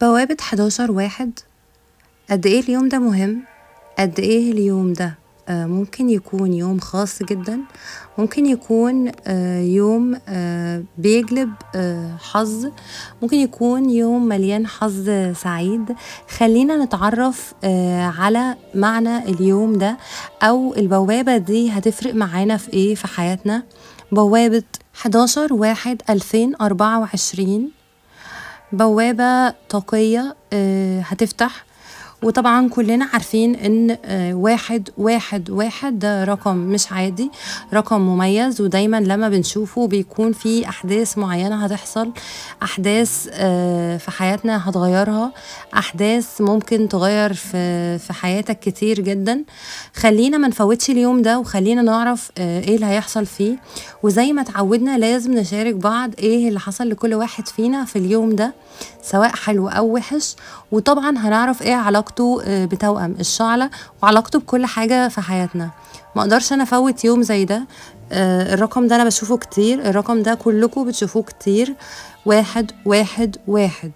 بوابة 11 واحد قد ايه اليوم ده مهم قد ايه اليوم ده آه، ممكن يكون يوم خاص جدا ممكن يكون آه، يوم آه، بيجلب آه، حظ ممكن يكون يوم مليان حظ سعيد خلينا نتعرف آه، على معنى اليوم ده او البوابة دي هتفرق معانا في ايه في حياتنا بوابة 11 واحد 2024 بوابة طاقية آه، هتفتح وطبعا كلنا عارفين ان آه، واحد واحد واحد ده رقم مش عادي رقم مميز ودايما لما بنشوفه بيكون في احداث معينة هتحصل احداث آه، في حياتنا هتغيرها احداث ممكن تغير في في حياتك كتير جدا خلينا ما نفوتش اليوم ده وخلينا نعرف آه، ايه اللي هيحصل فيه وزي ما اتعودنا لازم نشارك بعض ايه اللي حصل لكل واحد فينا في اليوم ده سواء حلو او وحش وطبعا هنعرف ايه علاقته آه، بتوأم الشعلة وعلاقته بكل حاجة في حياتنا ما اقدرش انا افوت يوم زي ده آه، الرقم ده انا بشوفه كتير الرقم ده كلكم بتشوفوه كتير واحد واحد واحد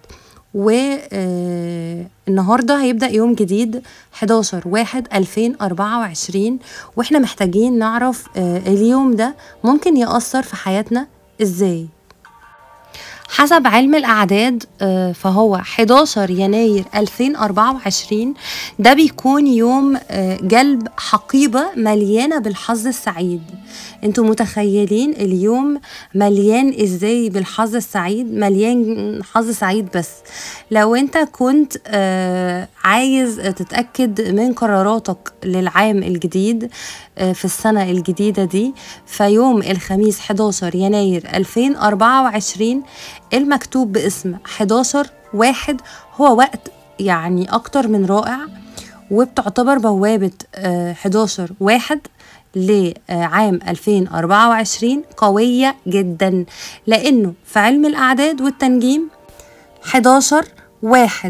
والنهاردة هيبدأ يوم جديد 11 واحد 2024 واحنا محتاجين نعرف آه، اليوم ده ممكن يأثر في حياتنا ازاي حسب علم الأعداد آه، فهو 11 يناير 2024 ده بيكون يوم آه، جلب حقيبة مليانة بالحظ السعيد انتوا متخيلين اليوم مليان ازاي بالحظ السعيد مليان حظ سعيد بس لو انت كنت آه، عايز تتأكد من قراراتك للعام الجديد آه، في السنة الجديدة دي فيوم الخميس 11 يناير 2024 المكتوب باسم 11 واحد هو وقت يعني أكتر من رائع وبتعتبر بوابة آه، 11 واحد لعام 2024 قوية جدا لأنه في علم الأعداد والتنجيم 11 واحد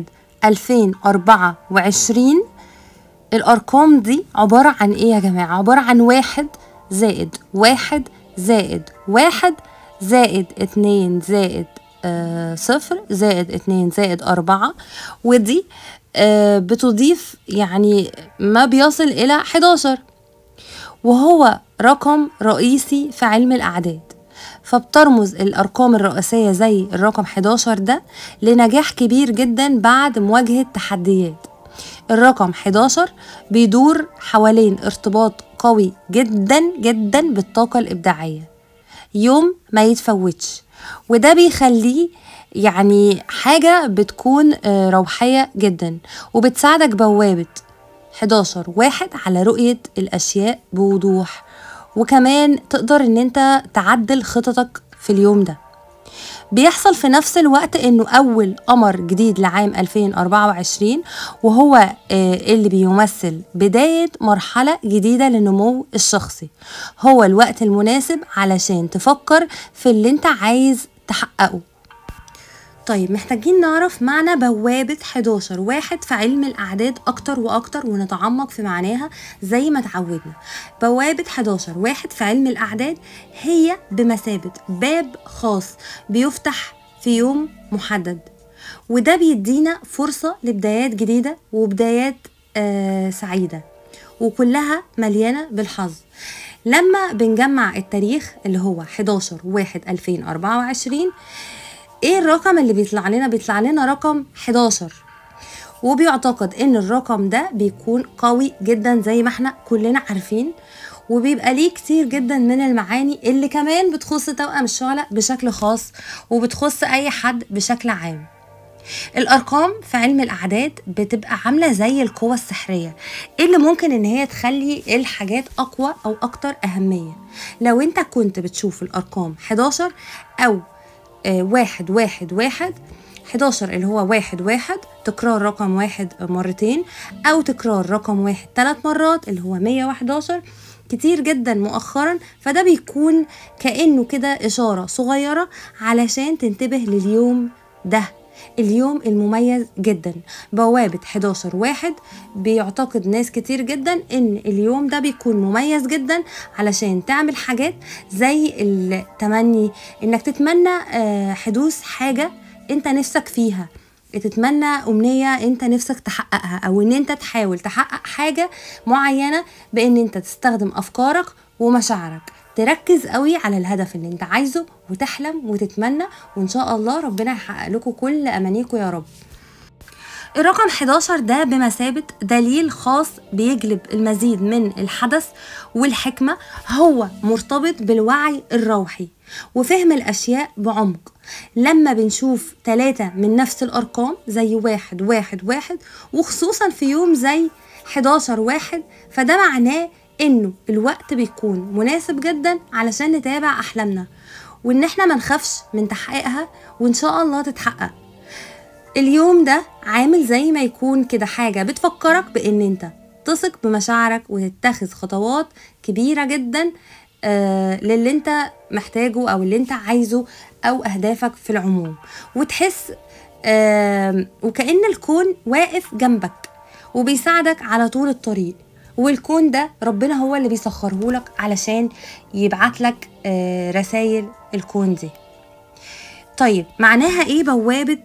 2024 الأرقام دي عبارة عن إيه يا جماعة؟ عبارة عن واحد زائد واحد زائد واحد زائد اتنين زائد آه صفر زائد اتنين زائد أربعة ودي آه بتضيف يعني ما بيصل إلى 11 وهو رقم رئيسي في علم الأعداد فبترمز الأرقام الرئيسية زي الرقم 11 ده لنجاح كبير جدا بعد مواجهة تحديات الرقم 11 بيدور حوالين ارتباط قوي جدا جدا بالطاقة الإبداعية يوم ما يتفوتش وده بيخليه يعني حاجة بتكون آه، روحية جدا وبتساعدك بوابة 11 واحد على رؤية الأشياء بوضوح وكمان تقدر ان انت تعدل خططك في اليوم ده بيحصل في نفس الوقت انه اول قمر جديد لعام 2024 وهو آه، اللي بيمثل بداية مرحلة جديدة للنمو الشخصي هو الوقت المناسب علشان تفكر في اللي انت عايز تحققه طيب محتاجين نعرف معنى بوابة 11 واحد في علم الأعداد أكتر وأكتر ونتعمق في معناها زي ما اتعودنا بوابة 11 واحد في علم الأعداد هي بمثابة باب خاص بيفتح في يوم محدد وده بيدينا فرصة لبدايات جديدة وبدايات آه سعيدة وكلها مليانة بالحظ لما بنجمع التاريخ اللي هو 11 واحد 2024 ايه الرقم اللي بيطلع لنا بيطلع لنا رقم 11 وبيعتقد ان الرقم ده بيكون قوي جدا زي ما احنا كلنا عارفين وبيبقى ليه كتير جدا من المعاني اللي كمان بتخص توأم الشعلة بشكل خاص وبتخص اي حد بشكل عام الارقام في علم الاعداد بتبقى عامله زي القوه السحريه اللي ممكن ان هي تخلي الحاجات اقوى او اكتر اهميه لو انت كنت بتشوف الارقام 11 او آه، واحد واحد واحد 11 اللي هو واحد واحد تكرار رقم واحد مرتين أو تكرار رقم واحد ثلاث مرات اللي هو 111 كتير جدا مؤخرا فده بيكون كأنه كده إشارة صغيرة علشان تنتبه لليوم ده اليوم المميز جدا بوابة 11 واحد بيعتقد ناس كتير جدا ان اليوم ده بيكون مميز جدا علشان تعمل حاجات زي التمني انك تتمنى آه، حدوث حاجة انت نفسك فيها تتمنى امنيه انت نفسك تحققها او ان انت تحاول تحقق حاجه معينه بان انت تستخدم افكارك ومشاعرك تركز قوي على الهدف اللي انت عايزه وتحلم وتتمنى وان شاء الله ربنا يحقق لكم كل امانيكم يا رب الرقم 11 ده بمثابة دليل خاص بيجلب المزيد من الحدث والحكمة هو مرتبط بالوعي الروحي وفهم الأشياء بعمق لما بنشوف ثلاثة من نفس الأرقام زي واحد واحد واحد وخصوصا في يوم زي 11 واحد فده معناه إنه الوقت بيكون مناسب جدا علشان نتابع أحلامنا وإن إحنا ما نخافش من تحقيقها وإن شاء الله تتحقق اليوم ده عامل زي ما يكون كده حاجة بتفكرك بإن أنت تثق بمشاعرك وتتخذ خطوات كبيرة جدا آه للي انت محتاجه او اللي انت عايزه او اهدافك في العموم وتحس آه وكأن الكون واقف جنبك وبيساعدك على طول الطريق والكون ده ربنا هو اللي بيسخره لك علشان يبعت لك آه رسائل الكون دي طيب معناها ايه بوابة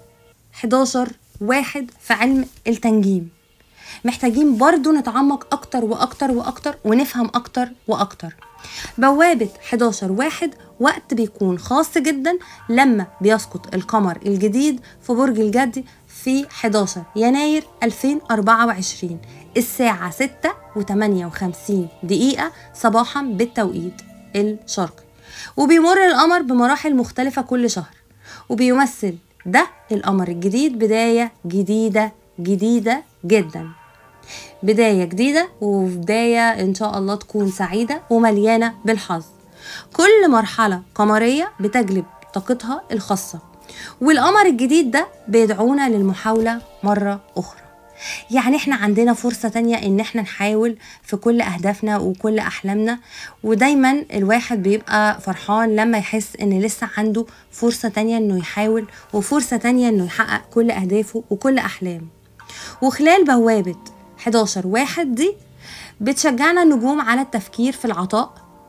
11 واحد في علم التنجيم محتاجين برضو نتعمق أكتر وأكتر وأكتر ونفهم أكتر وأكتر بوابة 11 واحد وقت بيكون خاص جدا لما بيسقط القمر الجديد في برج الجدي في 11 يناير 2024 الساعة 6 و58 دقيقة صباحا بالتوقيت الشرقي وبيمر القمر بمراحل مختلفة كل شهر وبيمثل ده القمر الجديد بداية جديدة جديدة جدا بداية جديدة وبداية إن شاء الله تكون سعيدة ومليانة بالحظ كل مرحلة قمرية بتجلب طاقتها الخاصة والقمر الجديد ده بيدعونا للمحاولة مرة أخرى يعني احنا عندنا فرصة تانية ان احنا نحاول في كل اهدافنا وكل احلامنا ودايما الواحد بيبقى فرحان لما يحس ان لسه عنده فرصة تانية انه يحاول وفرصة تانية انه يحقق كل اهدافه وكل احلامه وخلال بوابة 11 واحد دي بتشجعنا النجوم على التفكير في العطاء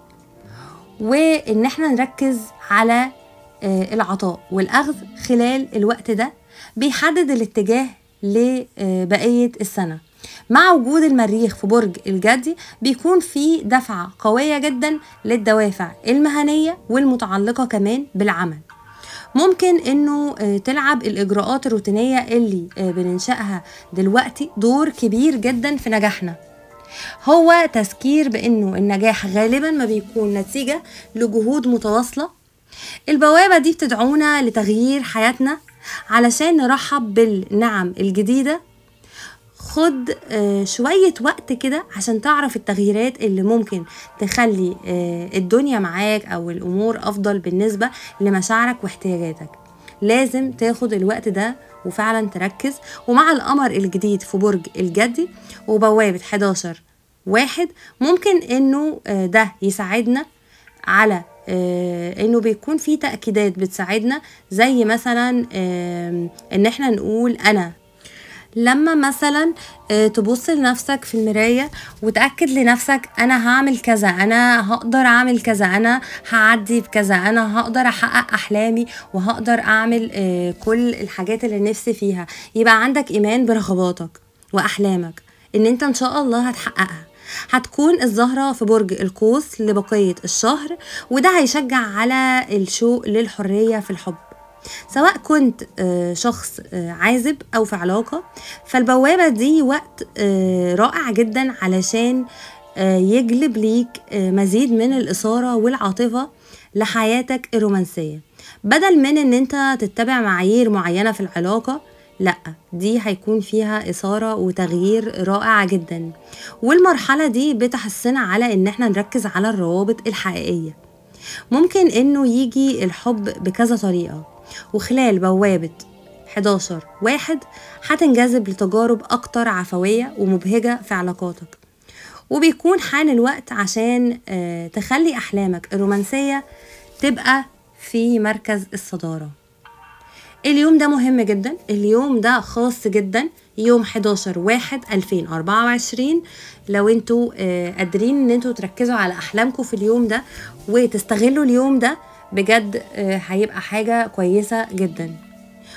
وان احنا نركز على العطاء والاخذ خلال الوقت ده بيحدد الاتجاه لبقية السنة مع وجود المريخ في برج الجدي بيكون في دفعة قوية جدا للدوافع المهنية والمتعلقة كمان بالعمل ممكن انه تلعب الاجراءات الروتينية اللي بننشأها دلوقتي دور كبير جدا في نجاحنا هو تذكير بانه النجاح غالبا ما بيكون نتيجة لجهود متواصلة البوابة دي بتدعونا لتغيير حياتنا علشان نرحب بالنعم الجديدة خد شوية وقت كده عشان تعرف التغييرات اللي ممكن تخلي الدنيا معاك أو الأمور أفضل بالنسبة لمشاعرك واحتياجاتك لازم تاخد الوقت ده وفعلا تركز ومع القمر الجديد في برج الجدي وبوابة 11 واحد ممكن انه ده يساعدنا على آه انه بيكون في تاكيدات بتساعدنا زي مثلا آه ان احنا نقول انا لما مثلا آه تبص لنفسك في المرايه وتاكد لنفسك انا هعمل كذا انا هقدر اعمل كذا انا هعدي بكذا انا هقدر احقق احلامي وهقدر اعمل كل الحاجات اللي نفسي فيها يبقى عندك ايمان برغباتك واحلامك ان انت ان شاء الله هتحققها هتكون الزهرة في برج القوس لبقية الشهر وده هيشجع على الشوق للحرية في الحب سواء كنت شخص عازب أو في علاقة فالبوابة دي وقت رائع جدا علشان يجلب ليك مزيد من الإثارة والعاطفة لحياتك الرومانسية بدل من ان انت تتبع معايير معينة في العلاقة لا دي هيكون فيها إثارة وتغيير رائع جدا والمرحلة دي بتحسنا على إن احنا نركز على الروابط الحقيقية ممكن إنه يجي الحب بكذا طريقة وخلال بوابة 11 واحد هتنجذب لتجارب أكتر عفوية ومبهجة في علاقاتك وبيكون حان الوقت عشان تخلي أحلامك الرومانسية تبقى في مركز الصدارة اليوم ده مهم جدا اليوم ده خاص جدا يوم 11 واحد 2024 لو انتوا قادرين ان انتوا تركزوا على احلامكم في اليوم ده وتستغلوا اليوم ده بجد هيبقى حاجة كويسة جدا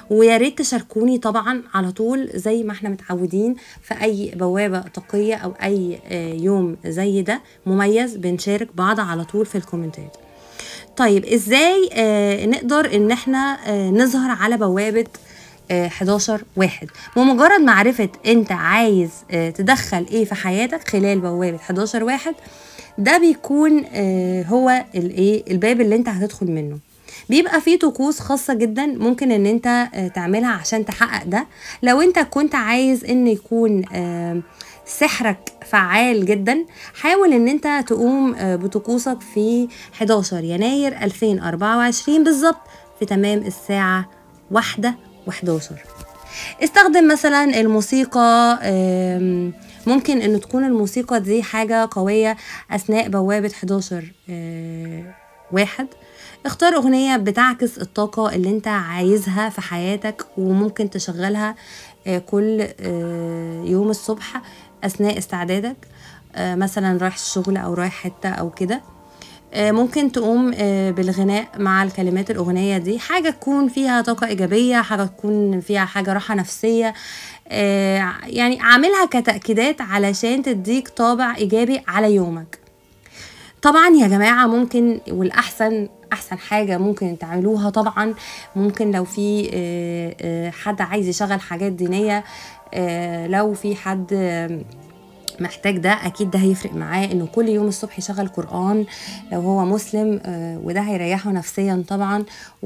ويا ريت تشاركوني طبعا على طول زي ما احنا متعودين في اي بوابه طاقيه او اي آه، يوم زي ده مميز بنشارك بعض على طول في الكومنتات طيب ازاي آه نقدر ان احنا آه نظهر على بوابه آه 11 واحد بمجرد معرفة انت عايز آه تدخل ايه في حياتك خلال بوابة 11 واحد ده بيكون آه هو الايه الباب اللي انت هتدخل منه بيبقى فيه طقوس خاصة جدا ممكن ان انت آه تعملها عشان تحقق ده لو انت كنت عايز ان يكون آه سحرك فعال جدا حاول ان انت تقوم آه، بطقوسك في 11 يناير 2024 بالظبط في تمام الساعة واحدة و11 استخدم مثلا الموسيقى آم، ممكن ان تكون الموسيقى دي حاجة قوية اثناء بوابة 11 آه، واحد اختار اغنية بتعكس الطاقة اللي انت عايزها في حياتك وممكن تشغلها آه، كل آه، يوم الصبح اثناء استعدادك آه، مثلا رايح الشغل او رايح حتة او كده آه، ممكن تقوم آه، بالغناء مع الكلمات الأغنية دي حاجة تكون فيها طاقة إيجابية حاجة تكون فيها حاجة راحة نفسية آه، يعني عاملها كتأكيدات علشان تديك طابع إيجابي على يومك طبعا يا جماعة ممكن والأحسن أحسن حاجة ممكن تعملوها طبعا ممكن لو في آه، آه، حد عايز يشغل حاجات دينية آه، لو في حد آه، محتاج ده اكيد ده هيفرق معاه انه كل يوم الصبح يشغل قران لو هو مسلم آه، وده هيريحه نفسيا طبعا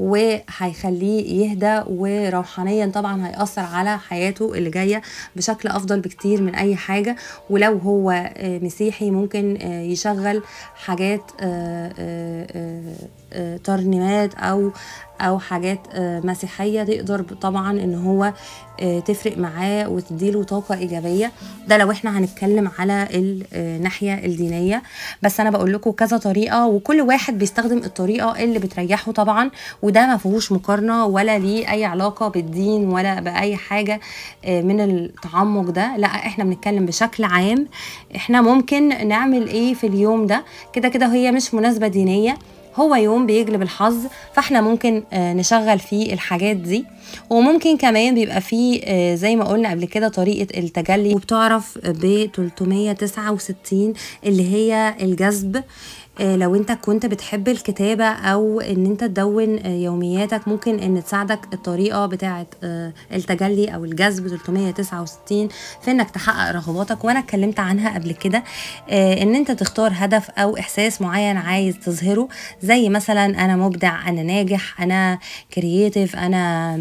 وهيخليه يهدى وروحانيا طبعا هيأثر على حياته اللي جايه بشكل افضل بكتير من اي حاجه ولو هو آه، مسيحي ممكن آه، يشغل حاجات آه، آه، آه، آه، ترنيمات او او حاجات آه، مسيحيه تقدر طبعا ان هو آه، تفرق معاه وتديله طاقه ايجابيه ده لو احنا هنتكلم على الناحيه الدينيه بس انا بقول لكم كذا طريقه وكل واحد بيستخدم الطريقه اللي بتريحه طبعا وده ما فيهوش مقارنه ولا ليه اي علاقه بالدين ولا باي حاجه آه، من التعمق ده لا احنا بنتكلم بشكل عام احنا ممكن نعمل ايه في اليوم ده كده كده هي مش مناسبه دينيه هو يوم بيجلب الحظ فاحنا ممكن آه، نشغل فيه الحاجات دي وممكن كمان بيبقى فيه آه، زي ما قلنا قبل كده طريقة التجلي وبتعرف ب 369 اللي هي الجذب آه، لو انت كنت بتحب الكتابة او ان انت تدون آه، يومياتك ممكن ان تساعدك الطريقة بتاعة آه، التجلي او الجذب 369 في انك تحقق رغباتك وانا اتكلمت عنها قبل كده آه، ان انت تختار هدف او احساس معين عايز تظهره زي مثلا انا مبدع انا ناجح انا كرييتيف انا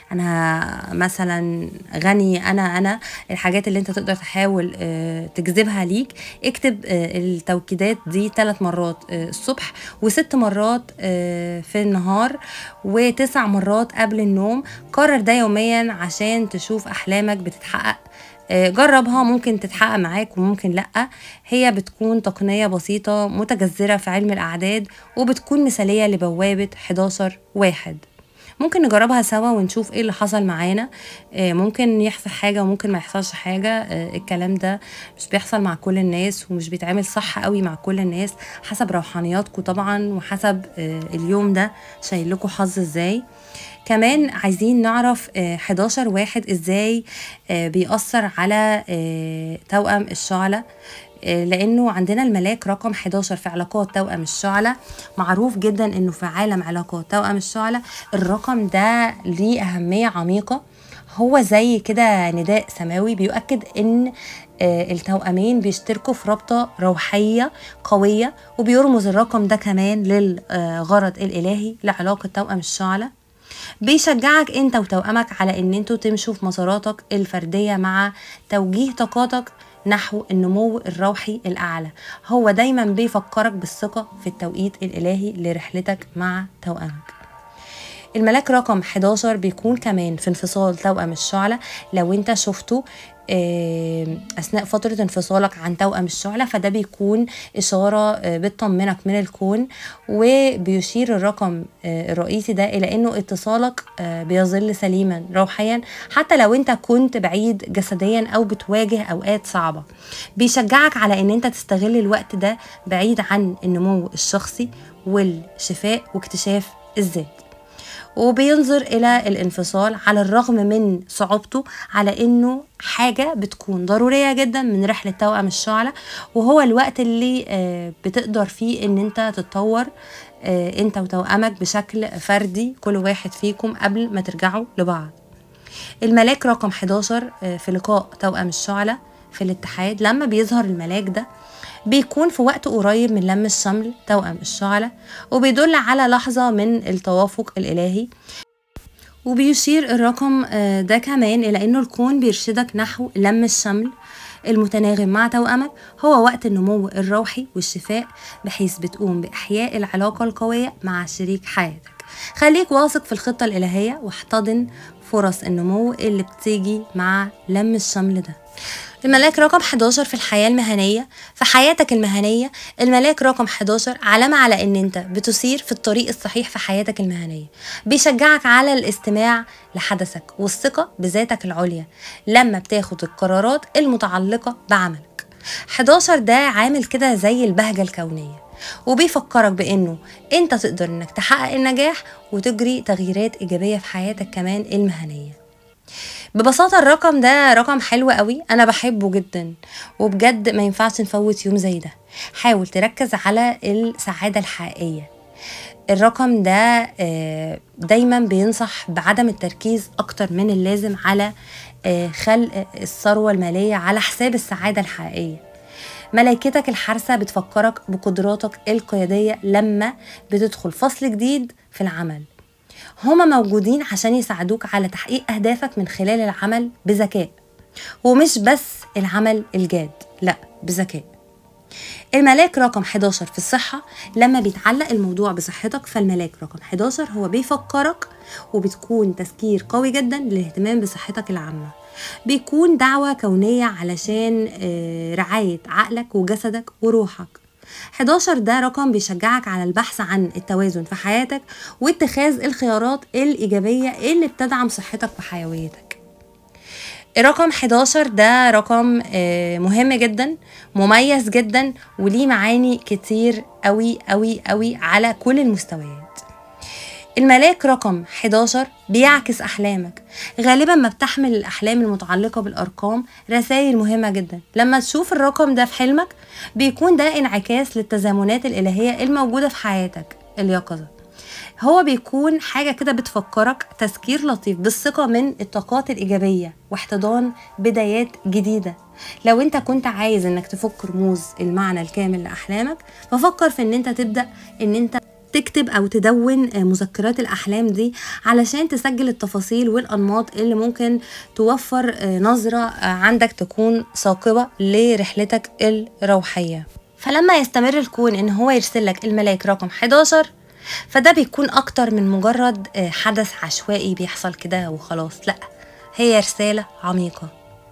انا مثلا غني انا انا الحاجات اللي انت تقدر تحاول آه، تجذبها ليك اكتب آه، التوكيدات دي ثلاث مرات آه، الصبح وست مرات آه، في النهار وتسع مرات قبل النوم كرر ده يوميا عشان تشوف احلامك بتتحقق آه، جربها ممكن تتحقق معاك وممكن لأ هي بتكون تقنية بسيطة متجذرة في علم الأعداد وبتكون مثالية لبوابة 11 واحد ممكن نجربها سوا ونشوف ايه اللي حصل معانا آه، ممكن يحصل حاجة وممكن ما يحصلش حاجة آه، الكلام ده مش بيحصل مع كل الناس ومش بيتعمل صح قوي مع كل الناس حسب روحانياتكم طبعا وحسب آه، اليوم ده شايل لكم حظ ازاي كمان عايزين نعرف آه، 11 واحد ازاي آه، بيأثر على آه، توأم الشعلة آه، لانه عندنا الملاك رقم 11 في علاقات توأم الشعلة معروف جدا انه في عالم علاقات توأم الشعلة الرقم ده ليه اهمية عميقة هو زي كده نداء سماوي بيؤكد ان آه، التوأمين بيشتركوا في رابطة روحية قوية وبيرمز الرقم ده كمان للغرض الإلهي لعلاقة توأم الشعلة بيشجعك انت وتوأمك على ان انتوا تمشوا في مساراتك الفردية مع توجيه طاقاتك نحو النمو الروحي الأعلى هو دايما بيفكرك بالثقة في التوقيت الإلهي لرحلتك مع توأمك الملاك رقم 11 بيكون كمان في انفصال توأم الشعلة لو انت شفته آه، اثناء فتره انفصالك عن توأم الشعلة فده بيكون اشاره آه، بتطمنك من الكون وبيشير الرقم آه، الرئيسي ده الى انه اتصالك آه، بيظل سليما روحيا حتى لو انت كنت بعيد جسديا او بتواجه اوقات صعبه بيشجعك على ان انت تستغل الوقت ده بعيد عن النمو الشخصي والشفاء واكتشاف الذات وبينظر إلى الانفصال على الرغم من صعوبته على إنه حاجة بتكون ضرورية جدا من رحلة توأم الشعلة وهو الوقت اللي آه، بتقدر فيه إن أنت تتطور آه، أنت وتوأمك بشكل فردي كل واحد فيكم قبل ما ترجعوا لبعض الملاك رقم 11 آه، في لقاء توأم الشعلة في الاتحاد لما بيظهر الملاك ده بيكون في وقت قريب من لم الشمل توأم الشعلة وبيدل على لحظة من التوافق الإلهي وبيشير الرقم آه، ده كمان إلى إنه الكون بيرشدك نحو لم الشمل المتناغم مع توأمك هو وقت النمو الروحي والشفاء بحيث بتقوم بإحياء العلاقة القوية مع شريك حياتك خليك واثق في الخطة الإلهية واحتضن فرص النمو اللي بتيجي مع لم الشمل ده الملاك رقم 11 في الحياة المهنية في حياتك المهنية الملاك رقم 11 علامة على ان انت بتسير في الطريق الصحيح في حياتك المهنية بيشجعك على الاستماع لحدثك والثقة بذاتك العليا لما بتاخد القرارات المتعلقة بعملك 11 ده عامل كده زي البهجة الكونية وبيفكرك بانه انت تقدر انك تحقق النجاح وتجري تغييرات ايجابيه في حياتك كمان المهنيه ببساطة الرقم ده رقم حلو قوي أنا بحبه جدا وبجد ما ينفعش نفوت يوم زي ده حاول تركز على السعادة الحقيقية الرقم ده آه، دايما بينصح بعدم التركيز أكتر من اللازم على آه، خلق الثروة المالية على حساب السعادة الحقيقية ملائكتك الحارسة بتفكرك بقدراتك القيادية لما بتدخل فصل جديد في العمل هما موجودين عشان يساعدوك على تحقيق أهدافك من خلال العمل بذكاء ومش بس العمل الجاد لا بذكاء الملاك رقم 11 في الصحة لما بيتعلق الموضوع بصحتك فالملاك رقم 11 هو بيفكرك وبتكون تذكير قوي جدا للاهتمام بصحتك العامة بيكون دعوة كونية علشان آه، رعاية عقلك وجسدك وروحك 11 ده رقم بيشجعك على البحث عن التوازن في حياتك واتخاذ الخيارات الإيجابية اللي بتدعم صحتك وحيويتك رقم 11 ده رقم آه، مهم جدا مميز جدا وليه معاني كتير قوي قوي قوي على كل المستويات الملاك رقم 11 بيعكس أحلامك غالبا ما بتحمل الأحلام المتعلقة بالأرقام رسائل مهمة جدا لما تشوف الرقم ده في حلمك بيكون ده انعكاس للتزامنات الإلهية الموجودة في حياتك اليقظة هو بيكون حاجة كده بتفكرك تذكير لطيف بالثقة من الطاقات الإيجابية واحتضان بدايات جديدة لو انت كنت عايز انك تفك رموز المعنى الكامل لأحلامك ففكر في ان انت تبدأ ان انت تكتب او تدون آه، مذكرات الاحلام دي علشان تسجل التفاصيل والانماط اللي ممكن توفر آه، نظره آه، عندك تكون ثاقبه لرحلتك الروحيه فلما يستمر الكون ان هو يرسل لك الملاك رقم 11 فده بيكون اكتر من مجرد حدث عشوائي بيحصل كده وخلاص لا هي رساله عميقه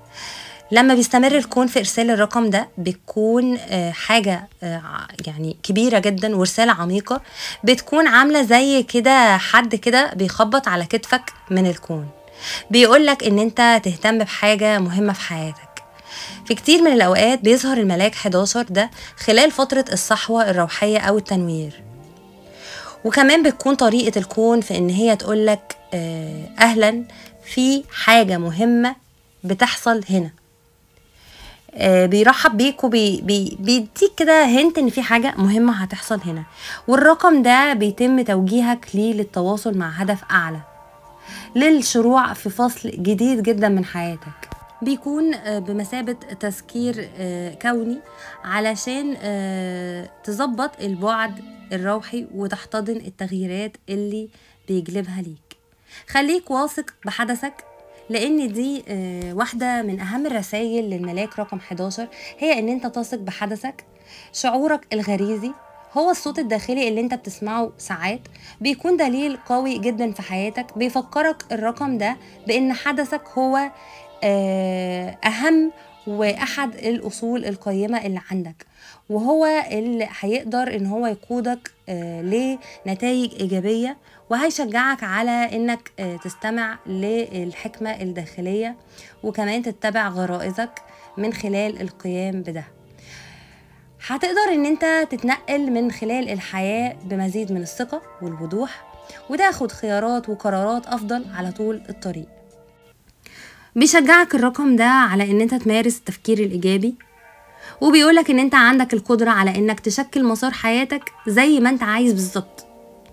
لما بيستمر الكون في ارسال الرقم ده بتكون آه، حاجه آه، يعني كبيره جدا ورساله عميقه بتكون عامله زي كده حد كده بيخبط على كتفك من الكون بيقولك ان انت تهتم بحاجه مهمه في حياتك في كتير من الأوقات بيظهر الملاك 11 ده خلال فترة الصحوة الروحية أو التنوير وكمان بتكون طريقة الكون في إن هي تقولك آه، أهلا في حاجة مهمة بتحصل هنا آه، بيرحب بيك وبيديك كده هنت ان في حاجه مهمه هتحصل هنا والرقم ده بيتم توجيهك ليه للتواصل مع هدف اعلى للشروع في فصل جديد جدا من حياتك بيكون آه، بمثابة تذكير آه، كوني علشان تظبط البعد الروحي وتحتضن التغييرات اللي بيجلبها ليك خليك واثق بحدثك لان دي آه، واحده من اهم الرسائل للملاك رقم 11 هي ان انت تثق بحدثك شعورك الغريزي هو الصوت الداخلي اللي انت بتسمعه ساعات بيكون دليل قوي جدا في حياتك بيفكرك الرقم ده بان حدثك هو آه، اهم واحد الاصول القيمه اللي عندك وهو اللي هيقدر ان هو يقودك آه، لنتائج ايجابيه وهيشجعك على انك آه، تستمع للحكمه الداخليه وكمان تتبع غرائزك من خلال القيام بده هتقدر ان انت تتنقل من خلال الحياه بمزيد من الثقه والوضوح وتاخد خيارات وقرارات افضل على طول الطريق بيشجعك الرقم ده على ان انت تمارس التفكير الايجابي وبيقولك ان انت عندك القدرة على انك تشكل مسار حياتك زي ما انت عايز بالظبط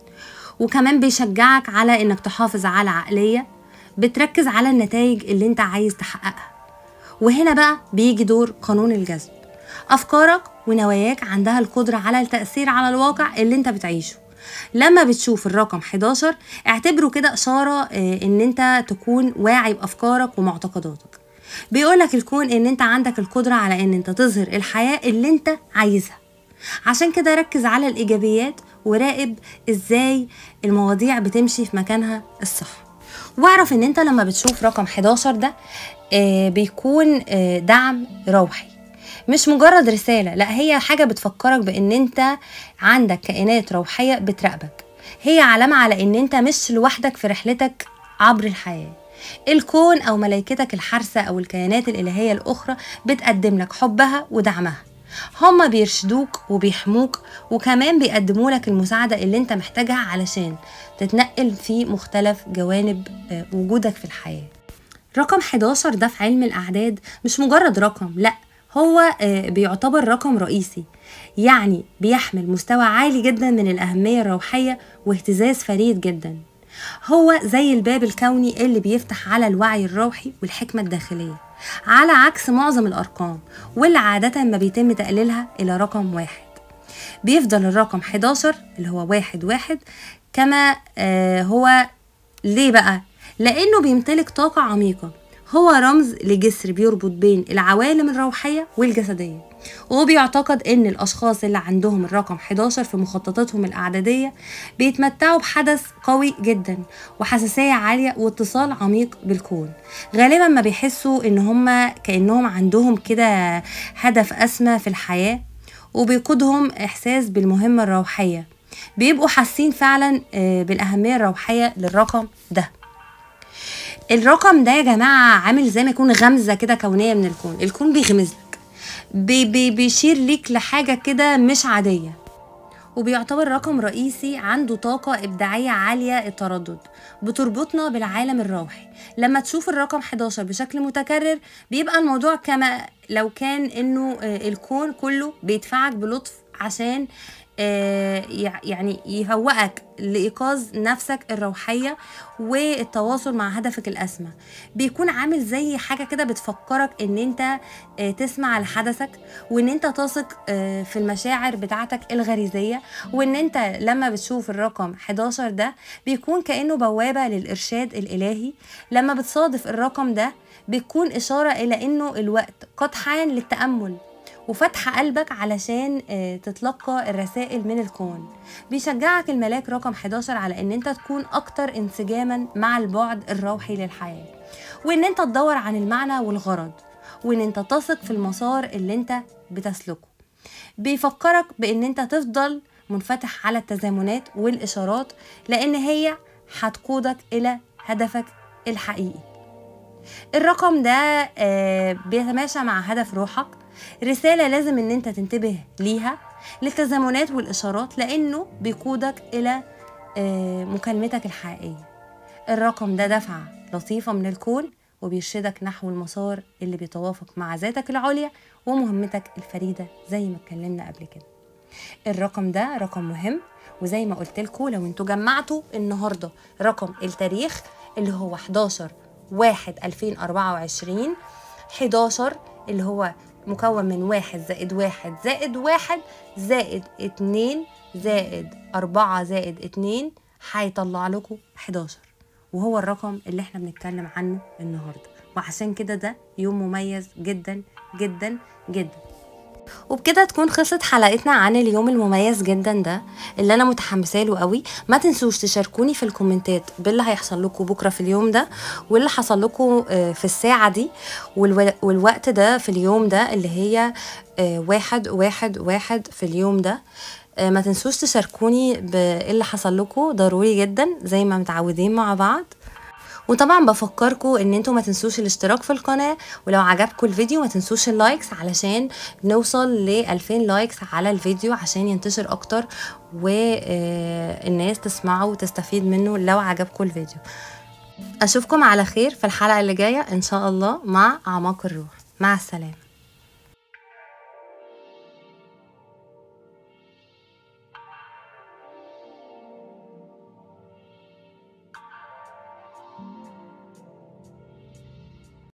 وكمان بيشجعك على انك تحافظ على عقلية بتركز على النتائج اللي انت عايز تحققها وهنا بقى بيجي دور قانون الجذب افكارك ونواياك عندها القدرة على التأثير على الواقع اللي انت بتعيشه لما بتشوف الرقم 11 اعتبره كده إشارة آه، إن أنت تكون واعي بأفكارك ومعتقداتك بيقولك الكون إن أنت عندك القدرة على إن أنت تظهر الحياة اللي أنت عايزها عشان كده ركز على الإيجابيات وراقب إزاي المواضيع بتمشي في مكانها الصح واعرف ان انت لما بتشوف رقم 11 ده آه، بيكون آه، دعم روحي مش مجرد رسالة لا هي حاجة بتفكرك بان انت عندك كائنات روحية بتراقبك هي علامة على ان انت مش لوحدك في رحلتك عبر الحياة الكون او ملائكتك الحارسة او الكيانات الالهية الاخرى بتقدم لك حبها ودعمها هما بيرشدوك وبيحموك وكمان بيقدموا لك المساعدة اللي انت محتاجها علشان تتنقل في مختلف جوانب آه، وجودك في الحياة رقم 11 ده في علم الأعداد مش مجرد رقم لأ هو آه، بيعتبر رقم رئيسي يعني بيحمل مستوى عالي جدا من الأهمية الروحية واهتزاز فريد جدا هو زي الباب الكوني اللي بيفتح على الوعي الروحي والحكمة الداخلية على عكس معظم الأرقام واللي عادة ما بيتم تقليلها إلى رقم واحد بيفضل الرقم 11 اللي هو واحد واحد كما آه هو ليه بقى؟ لأنه بيمتلك طاقة عميقة هو رمز لجسر بيربط بين العوالم الروحية والجسدية وبيعتقد ان الاشخاص اللي عندهم الرقم 11 في مخططاتهم الاعدادية بيتمتعوا بحدث قوي جدا وحساسية عالية واتصال عميق بالكون غالبا ما بيحسوا ان هم كأنهم عندهم كده هدف اسمى في الحياة وبيقودهم احساس بالمهمة الروحية بيبقوا حاسين فعلا آه، بالاهمية الروحية للرقم ده الرقم ده يا جماعة عامل زي ما يكون غمزة كده كونية من الكون الكون بيغمز لك بي بي بيشير ليك لحاجة كده مش عادية وبيعتبر رقم رئيسي عنده طاقة إبداعية عالية التردد بتربطنا بالعالم الروحي لما تشوف الرقم 11 بشكل متكرر بيبقى الموضوع كما لو كان إنه آه، الكون كله بيدفعك بلطف عشان آه، يع- يعني يهوئك لإيقاظ نفسك الروحية والتواصل مع هدفك الأسمى بيكون عامل زي حاجة كده بتفكرك إن أنت آه، تسمع لحدثك وإن أنت تثق آه، في المشاعر بتاعتك الغريزية وإن أنت لما بتشوف الرقم 11 ده بيكون كأنه بوابة للإرشاد الإلهي لما بتصادف الرقم ده بتكون إشارة إلى إنه الوقت قد حان للتأمل وفتح قلبك علشان آه، تتلقى الرسائل من الكون بيشجعك الملاك رقم 11 على ان انت تكون اكتر انسجاما مع البعد الروحي للحياة وان انت تدور عن المعنى والغرض وان انت تثق في المسار اللي انت بتسلكه بيفكرك بان انت تفضل منفتح على التزامنات والاشارات لان هي هتقودك الى هدفك الحقيقي الرقم ده آه، بيتماشى مع هدف روحك رسالة لازم ان انت تنتبه ليها للتزامنات والاشارات لانه بيقودك الى آه، مكالمتك الحقيقية الرقم ده دفعة لطيفة من الكون وبيرشدك نحو المسار اللي بيتوافق مع ذاتك العليا ومهمتك الفريدة زي ما اتكلمنا قبل كده الرقم ده رقم مهم وزي ما قلت لكم لو انتوا جمعتوا النهارده رقم التاريخ اللي هو 11 1 2024 11 اللي هو مكون من واحد زائد واحد زائد واحد زائد اتنين زائد أربعة زائد اتنين هيطلع لكم 11 وهو الرقم اللي احنا بنتكلم عنه النهارده وعشان كده ده يوم مميز جدا جدا جدا وبكده تكون خلصت حلقتنا عن اليوم المميز جدا ده اللي انا متحمسه له قوي ما تنسوش تشاركوني في الكومنتات باللي هيحصل لكم بكره في اليوم ده واللي حصل لكم آه، في الساعه دي والو- والوقت ده في اليوم ده اللي هي آه، واحد واحد واحد في اليوم ده آه، ما تنسوش تشاركوني باللي حصل لكم ضروري جدا زي ما متعودين مع بعض وطبعا بفكركم ان انتوا ما تنسوش الاشتراك في القناة ولو عجبكم الفيديو ما تنسوش اللايكس علشان نوصل ل 2000 لايكس على الفيديو عشان ينتشر اكتر والناس تسمعه وتستفيد منه لو عجبكم الفيديو اشوفكم على خير في الحلقة اللي جاية ان شاء الله مع اعماق الروح مع السلامة